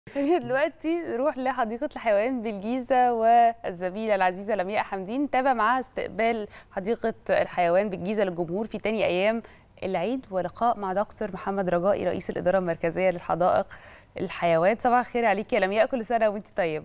خلينا دلوقتي نروح لحديقة الحيوان بالجيزة والزميلة العزيزة لمياء حمدين تابع معاها استقبال حديقة الحيوان بالجيزة للجمهور في تاني أيام العيد ولقاء مع دكتور محمد رجائي رئيس الإدارة المركزية للحدائق الحيوان صباح الخير عليك يا لمياء كل سنة وانت طيبة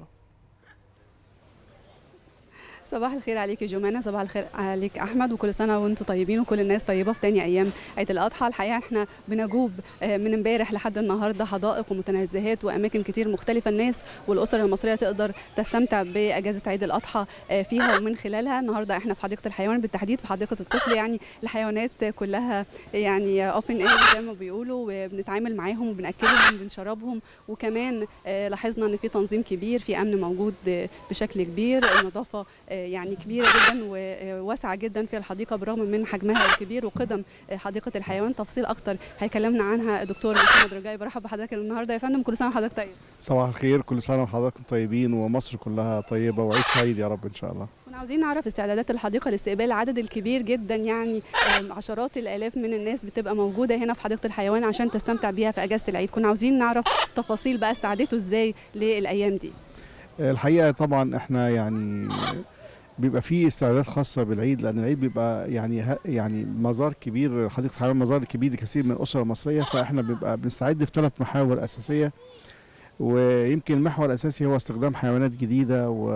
صباح الخير عليك يا جمانة صباح الخير عليك احمد وكل سنه وانتم طيبين وكل الناس طيبه في تاني ايام عيد الاضحى الحقيقه احنا بنجوب من امبارح لحد النهارده حدائق ومتنزهات واماكن كتير مختلفه الناس والاسر المصريه تقدر تستمتع باجازه عيد الاضحى فيها ومن خلالها النهارده احنا في حديقه الحيوان بالتحديد في حديقه الطفل يعني الحيوانات كلها يعني اوبن اير زي ما بيقولوا وبنتعامل معاهم وبناكلهم وبنشربهم وكمان لاحظنا ان في تنظيم كبير في امن موجود بشكل كبير النظافه يعني كبيره جدا وواسعه جدا في الحديقه بالرغم من حجمها الكبير وقدم حديقه الحيوان تفاصيل اكتر هيكلمنا عنها الدكتور محمد رجائي برحب بحضرتك النهارده يا فندم كل سنه وحضرتك طيب صباح الخير كل سنه وحضراتكم طيبين ومصر كلها طيبه وعيد سعيد يا رب ان شاء الله كنا عاوزين نعرف استعدادات الحديقه لاستقبال العدد الكبير جدا يعني عشرات الالاف من الناس بتبقى موجوده هنا في حديقه الحيوان عشان تستمتع بيها في اجازه العيد كنا عاوزين نعرف تفاصيل بقى استعدته ازاي للايام دي الحقيقه طبعا احنا يعني بيبقى فيه استعدادات خاصه بالعيد لان العيد بيبقى يعني يعني مزار كبير حديقه الحيوان مزار كبير لكثير من الاسر المصريه فاحنا بيبقى بنستعد في ثلاث محاور اساسيه ويمكن المحور الاساسي هو استخدام حيوانات جديده و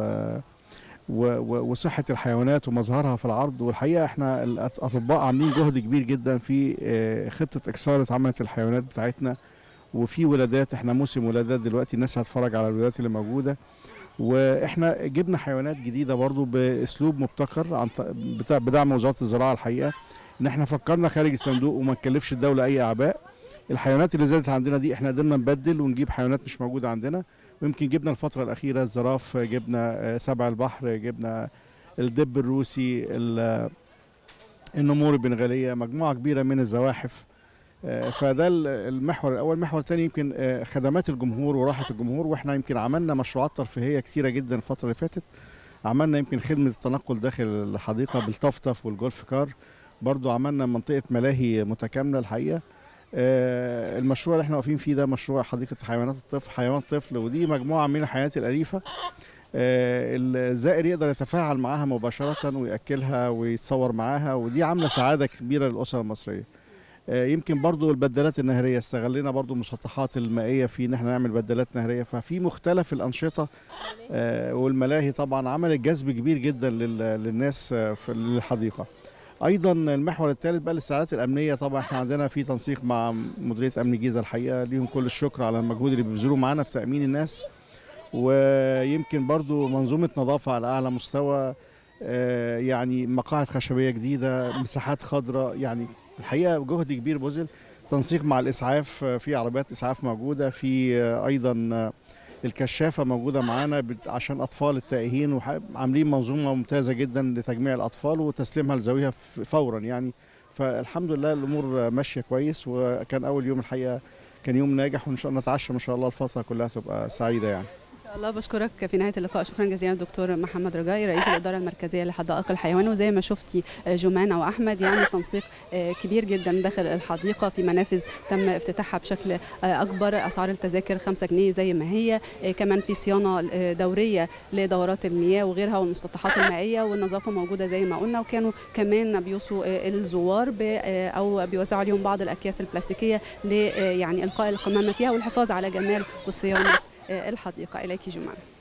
وصحه الحيوانات ومظهرها في العرض والحقيقه احنا الاطباء عاملين جهد كبير جدا في خطه اكساره عمله الحيوانات بتاعتنا وفي ولادات احنا موسم ولادات دلوقتي الناس هتتفرج على الولادات اللي موجوده واحنا جبنا حيوانات جديده برضو باسلوب مبتكر عن بتاع بدعم وزاره الزراعه الحقيقه ان احنا فكرنا خارج الصندوق وما نكلفش الدوله اي اعباء الحيوانات اللي زادت عندنا دي احنا قدرنا نبدل ونجيب حيوانات مش موجوده عندنا ويمكن جبنا الفتره الاخيره الزراف جبنا سبع البحر جبنا الدب الروسي النمور البنغاليه مجموعه كبيره من الزواحف فده المحور الاول المحور الثاني يمكن خدمات الجمهور وراحه الجمهور واحنا يمكن عملنا مشروعات ترفيهيه كثيره جدا الفتره اللي فاتت عملنا يمكن خدمه التنقل داخل الحديقه بالطفطف والجولف كار برضو عملنا منطقه ملاهي متكامله الحقيقه المشروع اللي احنا واقفين فيه ده مشروع حديقه حيوانات الطفل حيوان طفل ودي مجموعه من الحيوانات الاليفه الزائر يقدر يتفاعل معاها مباشره وياكلها ويتصور معاها ودي عامله سعاده كبيره للاسر المصريه يمكن برضو البدلات النهرية استغلينا برضو المسطحات المائية في ان احنا نعمل بدلات نهرية ففي مختلف الأنشطة والملاهي طبعا عملت جذب كبير جدا للناس في الحديقة ايضا المحور الثالث بقى الاستعدادات الامنيه طبعا احنا عندنا في تنسيق مع مديريه امن الجيزه الحقيقه ليهم كل الشكر على المجهود اللي بيبذلوه معانا في تامين الناس ويمكن برضو منظومه نظافه على اعلى مستوى يعني مقاعد خشبيه جديده مساحات خضراء يعني الحقيقه جهد كبير بذل تنسيق مع الاسعاف في عربيات اسعاف موجوده في ايضا الكشافه موجوده معانا عشان اطفال التائهين وعاملين منظومه ممتازه جدا لتجميع الاطفال وتسليمها لذويها فورا يعني فالحمد لله الامور ماشيه كويس وكان اول يوم الحقيقه كان يوم ناجح وان شاء الله نتعشى ما شاء الله الفتره كلها تبقى سعيده يعني ان شاء الله بشكرك في نهايه اللقاء شكرا جزيلا دكتور محمد رجائي رئيس الاداره المركزيه لحدائق الحيوان وزي ما شفتي جمان او احمد يعني تنسيق كبير جدا داخل الحديقه في منافذ تم افتتاحها بشكل اكبر اسعار التذاكر 5 جنيه زي ما هي كمان في صيانه دوريه لدورات المياه وغيرها والمسطحات المائيه والنظافه موجوده زي ما قلنا وكانوا كمان بيوصوا الزوار او بيوزعوا عليهم بعض الاكياس البلاستيكيه ل يعني القاء القمامه فيها والحفاظ على جمال وصيانه الحديقه اليك جمال